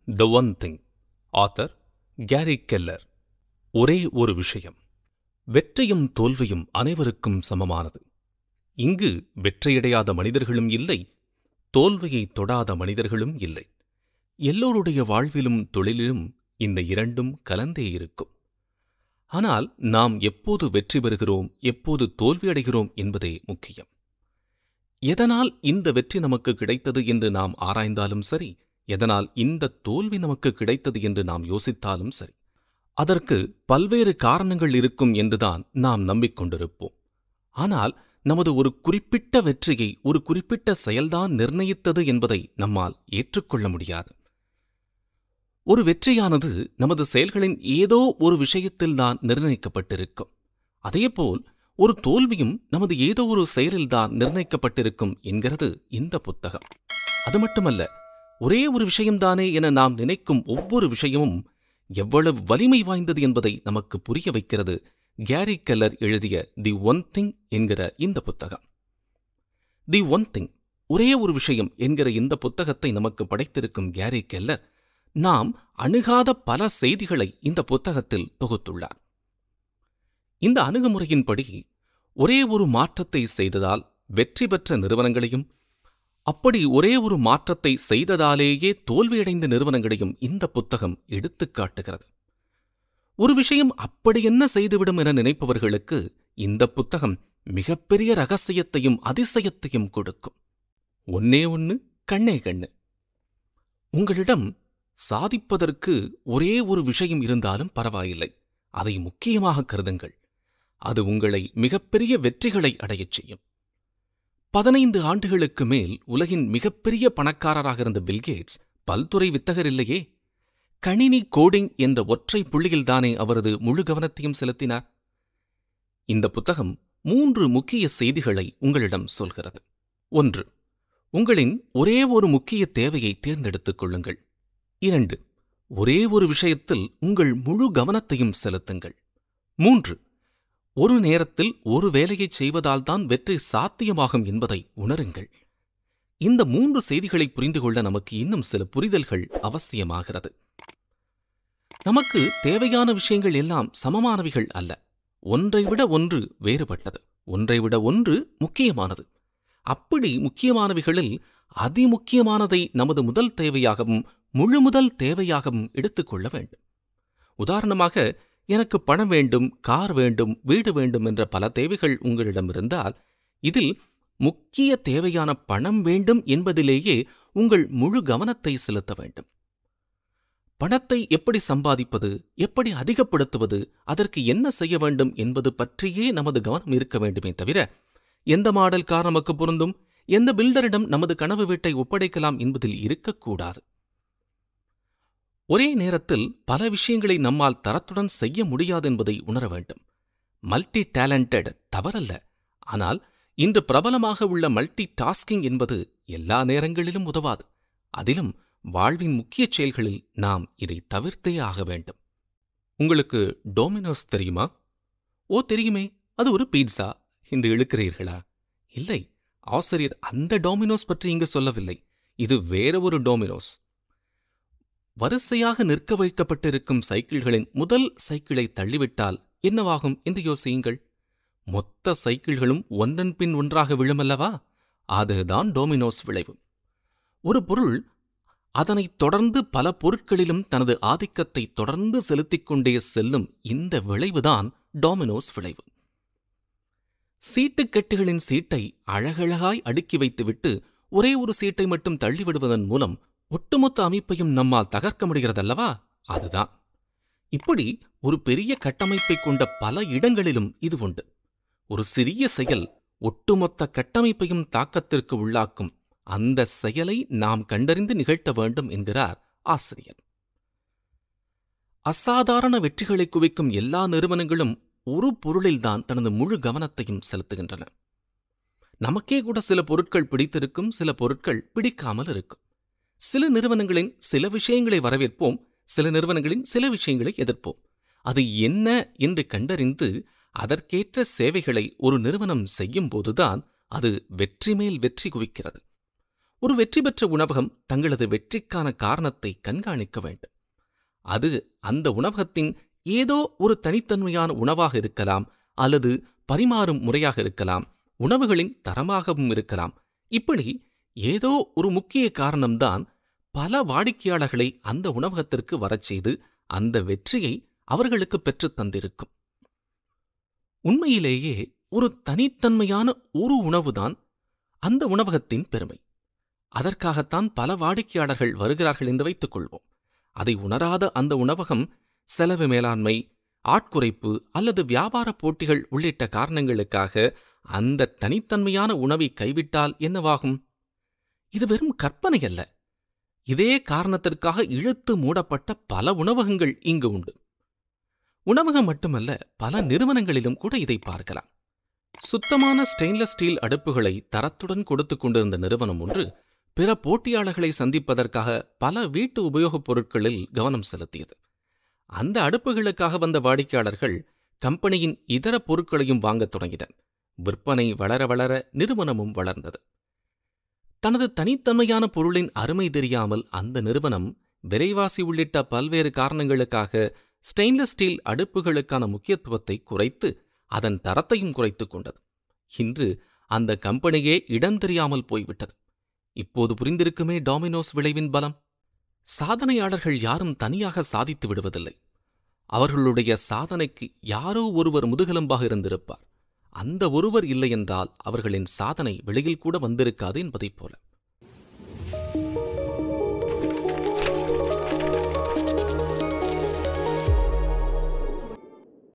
த one thing author Gary Keller ஒரே ஒரு விஷயம் வெற்றியும் தோல்வியும் அனைவருக்கும் சமமானது இங்கு வெற்றியடையாத மனிதர்களும் இல்லை தோல்வியை தொடாத மனிதர்களும் இல்லை எல்லோருடைய வாழ்விலும் தொழிலிலும் இந்த இரண்டும் கலந்தே இருக்கும் ஆனால் நாம் எப்போது வெற்றி பெறுகிறோம் எப்போது தோல்வியடைகிறோம் என்பதே முக்கியம் எதனால் இந்த வெற்றி நமக்கு கிடைத்தது என்று நாம் ஆராய்ந்தாலும் சரி எதனால் இந்த தோல்வி நமக்கு கிடைத்தது என்று நாம் யோசித்தாலும் சரி அதற்கு பல்வேறு காரணங்கள் இருக்கும் என்றுதான் நாம் நம்பிக்கொண்டிருப்போம் ஆனால் நமது ஒரு குறிப்பிட்ட வெற்றியை ஒரு குறிப்பிட்ட செயல்தான் நிர்ணயித்தது என்பதை நம்மால் ஏற்றுக்கொள்ள முடியாது ஒரு வெற்றியானது நமது செயல்களின் ஏதோ ஒரு விஷயத்தில்தான் நிர்ணயிக்கப்பட்டிருக்கும் அதேபோல் ஒரு தோல்வியும் நமது ஏதோ ஒரு செயலில்தான் நிர்ணயிக்கப்பட்டிருக்கும் என்கிறது இந்த புத்தகம் அது மட்டுமல்ல ஒரே ஒரு விஷயம்தானே என நாம் நினைக்கும் ஒவ்வொரு விஷயமும் எவ்வளவு வலிமை வாய்ந்தது என்பதை நமக்கு புரிய வைக்கிறது கேரி கெல்லர் எழுதிய தி ஒன் திங் என்கிற இந்த புத்தகம் தி ஒன் திங் ஒரே ஒரு விஷயம் என்கிற இந்த புத்தகத்தை நமக்கு படைத்திருக்கும் கேரி கெல்லர் நாம் அணுகாத பல செய்திகளை இந்த புத்தகத்தில் தொகுத்துள்ளார் இந்த அணுகுமுறையின்படி ஒரே ஒரு மாற்றத்தை செய்ததால் வெற்றி பெற்ற நிறுவனங்களையும் அப்படி ஒரே ஒரு மாற்றத்தை செய்ததாலேயே தோல்வியடைந்த நிறுவனங்களையும் இந்த புத்தகம் எடுத்துக் காட்டுகிறது ஒரு விஷயம் அப்படி என்ன செய்துவிடும் என நினைப்பவர்களுக்கு இந்த புத்தகம் மிகப்பெரிய ரகசியத்தையும் அதிசயத்தையும் கொடுக்கும் ஒன்னே ஒன்னு கண்ணே கண்ணு உங்களிடம் சாதிப்பதற்கு ஒரே ஒரு விஷயம் இருந்தாலும் பரவாயில்லை அதை முக்கியமாக கருதுங்கள் அது உங்களை மிகப்பெரிய வெற்றிகளை அடையச் செய்யும் பதினைந்து ஆண்டுகளுக்கு மேல் உலகின் மிகப்பெரிய பணக்காரராக இருந்த பில்கேட்ஸ் பல்துறை வித்தகர் இல்லையே கணினி கோடிங் என்ற ஒற்றை புள்ளியில்தானே அவரது முழு கவனத்தையும் செலுத்தினார் இந்த புத்தகம் மூன்று முக்கிய செய்திகளை உங்களிடம் சொல்கிறது ஒன்று உங்களின் ஒரே ஒரு முக்கிய தேவையை தேர்ந்தெடுத்துக் கொள்ளுங்கள் இரண்டு ஒரே ஒரு விஷயத்தில் உங்கள் முழு கவனத்தையும் செலுத்துங்கள் மூன்று ஒரு நேரத்தில் ஒரு வேலையைச் செய்வதால்தான் வெற்றி சாத்தியமாகும் என்பதை உணருங்கள் இந்த மூன்று செய்திகளை புரிந்து கொள்ள நமக்கு இன்னும் சில புரிதல்கள் அவசியமாகிறது நமக்கு தேவையான விஷயங்கள் எல்லாம் சமமானவைகள் அல்ல ஒன்றை விட ஒன்று வேறுபட்டது ஒன்றை விட ஒன்று முக்கியமானது அப்படி முக்கியமானவைகளில் அதிமுக்கியமானதை நமது முதல் தேவையாகவும் முழு முதல் தேவையாகவும் எடுத்துக்கொள்ள வேண்டும் உதாரணமாக எனக்கு பணம் வேண்டும் கார் வேண்டும் வீடு வேண்டும் என்ற பல தேவைகள் உங்களிடம் இருந்தால் இதில் முக்கிய தேவையான பணம் வேண்டும் என்பதிலேயே உங்கள் முழு கவனத்தை செலுத்த வேண்டும் பணத்தை எப்படி சம்பாதிப்பது எப்படி அதிகப்படுத்துவது அதற்கு என்ன செய்ய வேண்டும் என்பது பற்றியே நமது கவனம் இருக்க வேண்டுமே தவிர எந்த மாடல் கார் நமக்கு பொருந்தும் எந்த பில்டரிடம் நமது கனவு வீட்டை ஒப்படைக்கலாம் என்பதில் இருக்கக்கூடாது ஒரே நேரத்தில் பல விஷயங்களை நம்மால் தரத்துடன் செய்ய முடியாது என்பதை உணர வேண்டும் மல்டி டேலண்டட் தவறல்ல ஆனால் இன்று பிரபலமாக உள்ள மல்டி டாஸ்கிங் என்பது எல்லா நேரங்களிலும் உதவாது அதிலும் வாழ்வின் முக்கிய செயல்களில் நாம் இதை தவிர்த்தே ஆக வேண்டும் உங்களுக்கு டோமினோஸ் தெரியுமா ஓ தெரியுமே அது ஒரு பீட்சா என்று இழுக்கிறீர்களா இல்லை ஆசிரியர் அந்த டோமினோஸ் பற்றி இங்கு சொல்லவில்லை இது வேற ஒரு டோமினோஸ் வரிசையாக நிற்க வைக்கப்பட்டிருக்கும் சைக்கிள்களின் முதல் சைக்கிளை தள்ளிவிட்டால் என்னவாகும் என்று யோசியுங்கள் மொத்த சைக்கிள்களும் ஒன்றன் பின் ஒன்றாக விழுமல்லவா அதுதான் டோமினோஸ் விளைவு ஒரு பொருள் அதனைத் தொடர்ந்து பல பொருட்களிலும் தனது ஆதிக்கத்தை தொடர்ந்து செலுத்திக் கொண்டே செல்லும் இந்த விளைவுதான் டோமினோஸ் விளைவு சீட்டுக்கட்டுகளின் சீட்டை அழகழகாய் அடுக்கி வைத்துவிட்டு ஒரே ஒரு சீட்டை மட்டும் தள்ளிவிடுவதன் மூலம் ஒட்டுமொத்த அமைப்பையும் நம்மால் தகர்க்க முடிகிறதல்லவா அதுதான் இப்படி ஒரு பெரிய கட்டமைப்பை கொண்ட பல இடங்களிலும் இது உண்டு ஒரு சிறிய செயல் ஒட்டுமொத்த கட்டமைப்பையும் தாக்கத்திற்கு உள்ளாக்கும் அந்த செயலை நாம் கண்டறிந்து நிகழ்த்த வேண்டும் என்கிறார் ஆசிரியர் அசாதாரண வெற்றிகளை குவிக்கும் எல்லா நிறுவனங்களும் ஒரு பொருளில்தான் தனது முழு கவனத்தையும் செலுத்துகின்றன நமக்கே கூட சில பொருட்கள் பிடித்திருக்கும் சில பொருட்கள் பிடிக்காமல் இருக்கும் சில நிறுவனங்களின் சில விஷயங்களை வரவேற்போம் சில நிறுவனங்களின் சில விஷயங்களை எதிர்ப்போம் அது என்ன என்று கண்டறிந்து அதற்கேற்ற சேவைகளை ஒரு நிறுவனம் செய்யும் போதுதான் அது வெற்றி மேல் வெற்றி குவிக்கிறது ஒரு வெற்றி பெற்ற உணவகம் தங்களது வெற்றிக்கான காரணத்தை கண்காணிக்க வேண்டும் அது அந்த உணவகத்தின் ஏதோ ஒரு தனித்தன்மையான உணவாக இருக்கலாம் அல்லது பரிமாறும் முறையாக இருக்கலாம் உணவுகளின் தரமாகவும் இருக்கலாம் இப்படி ஏதோ ஒரு முக்கிய காரணம்தான் பல வாடிக்கையாளர்களை அந்த உணவகத்திற்கு வரச் செய்து அந்த வெற்றியை அவர்களுக்கு பெற்றுத் தந்திருக்கும் உண்மையிலேயே ஒரு தனித்தன்மையான ஒரு உணவுதான் அந்த உணவகத்தின் பெருமை அதற்காகத்தான் பல வாடிக்கையாளர்கள் வருகிறார்கள் என்று வைத்துக் கொள்வோம் அதை உணராத அந்த உணவகம் செலவு மேலாண்மை ஆட்குறைப்பு அல்லது வியாபார போட்டிகள் உள்ளிட்ட காரணங்களுக்காக அந்த தனித்தன்மையான உணவை கைவிட்டால் என்னவாகும் இது வெறும் கற்பனை அல்ல இதே காரணத்திற்காக இழுத்து மூடப்பட்ட பல உணவகங்கள் இங்கு உண்டு உணவகம் மட்டுமல்ல பல நிறுவனங்களிலும் கூட இதை பார்க்கலாம் சுத்தமான ஸ்டெயின்லெஸ் ஸ்டீல் அடுப்புகளை தரத்துடன் கொடுத்துக் கொண்டிருந்த நிறுவனம் ஒன்று பிற போட்டியாளர்களை சந்திப்பதற்காக பல வீட்டு உபயோகப் பொருட்களில் கவனம் செலுத்தியது அந்த அடுப்புகளுக்காக வந்த வாடிக்கையாளர்கள் கம்பெனியின் இதர பொருட்களையும் வாங்கத் தொடங்கினர் விற்பனை வளர வளர நிறுவனமும் வளர்ந்தது தனது தனித்தன்மையான பொருளின் அருமை தெரியாமல் அந்த நிறுவனம் விலைவாசி உள்ளிட்ட பல்வேறு காரணங்களுக்காக ஸ்டெயின்லெஸ் ஸ்டீல் அடுப்புகளுக்கான முக்கியத்துவத்தை குறைத்து அதன் தரத்தையும் குறைத்துக் கொண்டது இன்று அந்த கம்பெனியே இடம் தெரியாமல் போய்விட்டது இப்போது புரிந்திருக்குமே டாமினோஸ் விளைவின் பலம் சாதனையாளர்கள் யாரும் தனியாக சாதித்து விடுவதில்லை அவர்களுடைய சாதனைக்கு யாரோ ஒருவர் முதுகெலும்பாக இருந்திருப்பார் அந்த ஒருவர் இல்லையென்றால் அவர்களின் சாதனை வெளியில் கூட வந்திருக்காது என்பதைப் போல